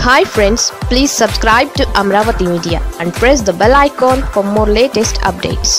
hi friends please subscribe to Amaravati media and press the bell icon for more latest updates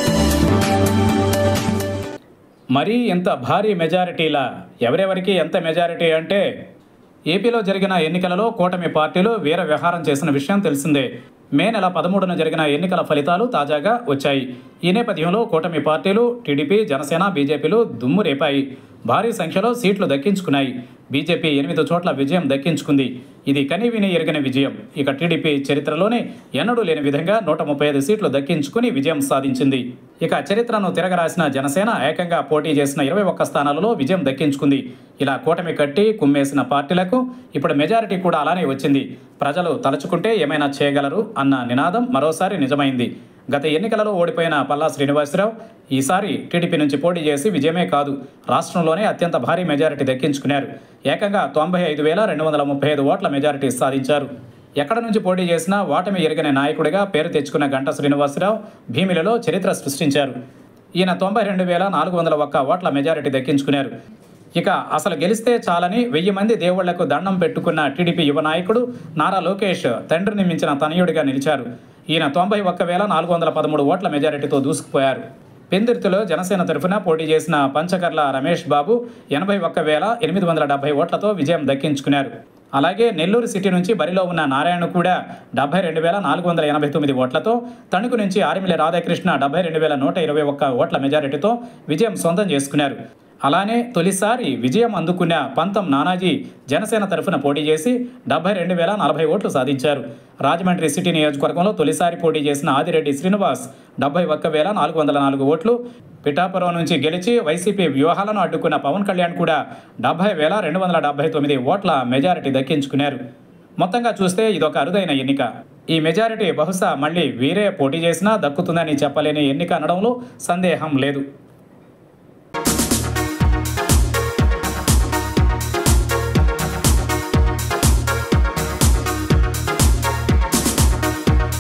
మరీ ఇంత భారీ మెజారిటీలా ఎవరెవరికి ఎంత మెజారిటీ అంటే ఏపీలో జరిగిన ఎన్నికలలో కూటమి పార్టీలు వీర వ్యవహారం చేసిన విషయం తెలిసిందే మే నెల పదమూడున జరిగిన ఎన్నికల ఫలితాలు తాజాగా వచ్చాయి ఈ నేపథ్యంలో కూటమి పార్టీలు టీడీపీ జనసేన బీజేపీలు దుమ్ము రేపాయి భారీ సంఖ్యలో సీట్లు దక్కించుకున్నాయి బీజేపీ ఎనిమిది చోట్ల విజయం దక్కించుకుంది ఇది కనీవిని ఎరిగిన విజయం ఇక టీడీపీ చరిత్రలోనే ఎన్నడూ లేని విధంగా నూట ముప్పై ఐదు సీట్లు దక్కించుకుని విజయం సాధించింది ఇక చరిత్రను తిరగరాసిన జనసేన ఏకంగా పోటీ చేసిన ఇరవై ఒక్క స్థానాలలో విజయం దక్కించుకుంది ఇలా కూటమి కట్టి కుమ్మేసిన పార్టీలకు ఇప్పుడు మెజారిటీ కూడా అలానే వచ్చింది ప్రజలు తలుచుకుంటే ఏమైనా చేయగలరు అన్న నినాదం మరోసారి నిజమైంది గత ఎన్నికలలో ఓడిపోయిన పల్లా శ్రీనివాసరావు ఈసారి టీడీపీ నుంచి పోటీ చేసి విజయమే కాదు రాష్ట్రంలోనే అత్యంత భారీ మెజారిటీ దక్కించుకున్నారు ఏకంగా తొంభై ఐదు వేల రెండు వందల ముప్పై ఐదు ఓట్ల మెజారిటీ సాధించారు ఎక్కడ నుంచి పోటీ చేసినా ఓటమి ఎరగని నాయకుడిగా పేరు తెచ్చుకున్న గంట శ్రీనివాసరావు భీమిలిలో చరిత్ర సృష్టించారు ఈయన తొంభై రెండు వేల నాలుగు వందల ఒక్క ఓట్ల మెజారిటీ దక్కించుకున్నారు ఇక అసలు గెలిస్తే చాలని వెయ్యి మంది దేవుళ్లకు దండం పెట్టుకున్న టీడీపీ యువ నాయకుడు నారా లోకేష్ తండ్రిని మించిన తనయుడిగా నిలిచారు ఈయన తొంభై ఒక్క వేల నాలుగు వందల పదమూడు ఓట్ల మెజారిటీతో దూసుకుపోయారు పెందుర్తిలో జనసేన తరఫున పోటీ చేసిన పంచకర్ల రమేష్ బాబు ఎనభై ఒక్క వేల ఎనిమిది వందల డెబ్బై ఓట్లతో విజయం దక్కించుకున్నారు అలాగే నెల్లూరు సిటీ నుంచి బరిలో ఉన్న నారాయణ కూడా డెబ్బై రెండు వేల నాలుగు వందల ఎనభై తొమ్మిది ఓట్లతో తణుకు నుంచి ఆరిమిలి రాధాకృష్ణ డెబ్బై రెండు వేల నూట ఇరవై ఒక్క ఓట్ల మెజారిటీతో విజయం సొంతం చేసుకున్నారు అలానే తొలిసారి విజయం అందుకున్న పంతం నానాజీ జనసేన తరఫున పోటీ చేసి డెబ్బై రెండు వేల నలభై ఓట్లు సాధించారు రాజమండ్రి సిటీ నియోజకవర్గంలో తొలిసారి పోటీ చేసిన ఆదిరెడ్డి శ్రీనివాస్ డెబ్బై ఒక్క వేల నాలుగు వందల నాలుగు ఓట్లు పిఠాపురం నుంచి గెలిచి వైసీపీ వ్యూహాలను అడ్డుకున్న పవన్ కళ్యాణ్ కూడా డెబ్బై వేల రెండు వందల డెబ్బై తొమ్మిది ఓట్ల మెజారిటీ దక్కించుకున్నారు మొత్తంగా చూస్తే ఇదొక అరుదైన ఎన్నిక ఈ మెజారిటీ బహుశా మళ్ళీ వీరే పోటీ చేసినా దక్కుతుందని చెప్పలేని ఎన్నిక అనడంలో సందేహం లేదు